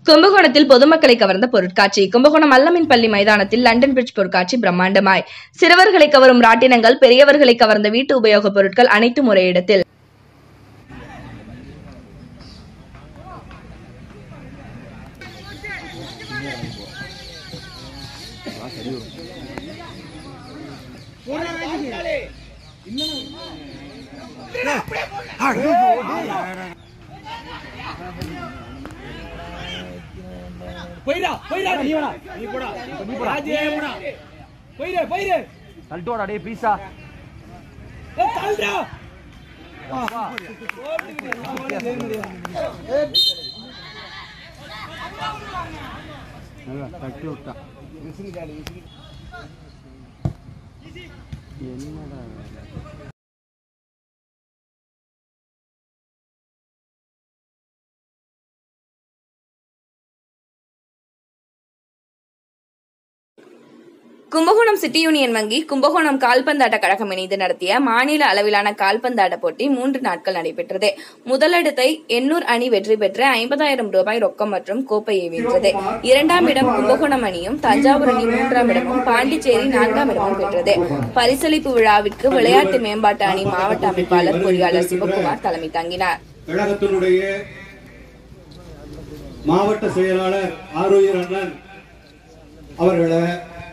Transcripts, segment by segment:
கும்பகோணத்தில் பொதுமக்களை கவர்ந்த பொருட்காட்சி கும்பகோணம் அல்லமின் பள்ளி மைதானத்தில் லண்டன் பிரிட்ஜ் பொருட்காட்சி பிரம்மாண்டமாய் சிறுவர்களை கவரும் ராட்டினங்கள் பெரியவர்களை கவர்ந்த வீட்டு உபயோகப் பொருட்கள் அனைத்தும் ஒரே இடத்தில் போயிடா போயிடா நீ வேணா நீ போடா நீ போடா ராஜே போடா போயிரு போயிரு தள்ளிட்டு வாடா டேய் ப்ளீஸா ஏய் தள்ளுடா நல்லா தட்டி விட்டா என்னடா கும்பகோணம் சிட்டி யூனியன் வங்கி கும்பகோணம் கால்பந்தாட்ட கழகம் இணைந்து நடத்திய மாநில அளவிலான கால்பந்தாட்ட போட்டி மூன்று நாட்கள் நடைபெற்றது முதலிடத்தை எண்ணூர் அணி வெற்றி பெற்று ஐம்பதாயிரம் ரூபாய் ரொக்கம் மற்றும் கோப்பையை வென்றது இரண்டாம் இடம் கும்பகோணம் அணியும் தஞ்சாவூர் அணி மூன்றாம் இடமும் பாண்டிச்சேரி நான்காம் இடமும் பெற்றது பரிசளிப்பு விழாவிற்கு விளையாட்டு மேம்பாட்டு அணி மாவட்ட அமைப்பாளர் பொறியாளர் சிவகுமார் தலைமை தாங்கினார் கழகத்தினுடைய மாவட்ட செயலாளர் ஆரோக்கியர் அண்ணன் அவர்களை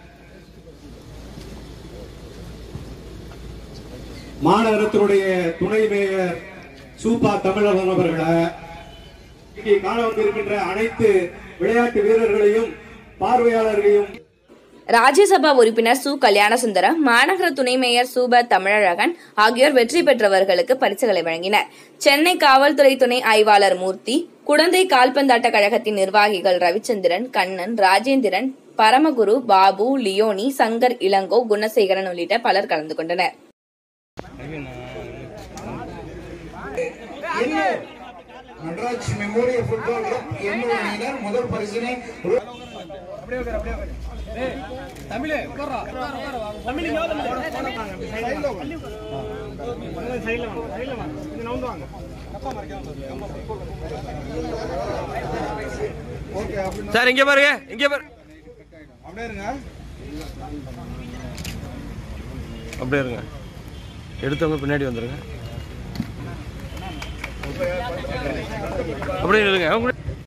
மாநகரத்தினுடைய துணை மேயர் சூப்பா தமிழகன் அவர்களை இங்கே காண வந்திருக்கின்ற அனைத்து விளையாட்டு வீரர்களையும் பார்வையாளர்களையும் ராஜ்யசபா உறுப்பினர் சு கல்யாணசுந்தரம் மாநகர துணை மேயர் சூப தமிழழகன் ஆகியோர் வெற்றி பெற்றவர்களுக்கு பரிசுகளை வழங்கினர் சென்னை காவல்துறை துணை ஆய்வாளர் மூர்த்தி குடந்தை கால்பந்தாட்ட கழகத்தின் நிர்வாகிகள் ரவிச்சந்திரன் கண்ணன் ராஜேந்திரன் பரமகுரு பாபு லியோனி சங்கர் இளங்கோ குணசேகரன் உள்ளிட்ட பலர் கலந்து கொண்டனர் Nataraj memorial football club Ennore அணியினர் முதல் பரிசினை ரூ- தமிழே உட்கார்றா தமிழ் இங்க வந்து சைடுல வாங்க சைடுல வாங்க இது நவுந்து வாங்க சார் இங்க பாருங்க இங்க பாரு அப்படியே இருங்க அப்படியே இருங்க எடுத்தவங்க பின்னாடி வந்துருங்க அப்படியே இருங்க அவங்க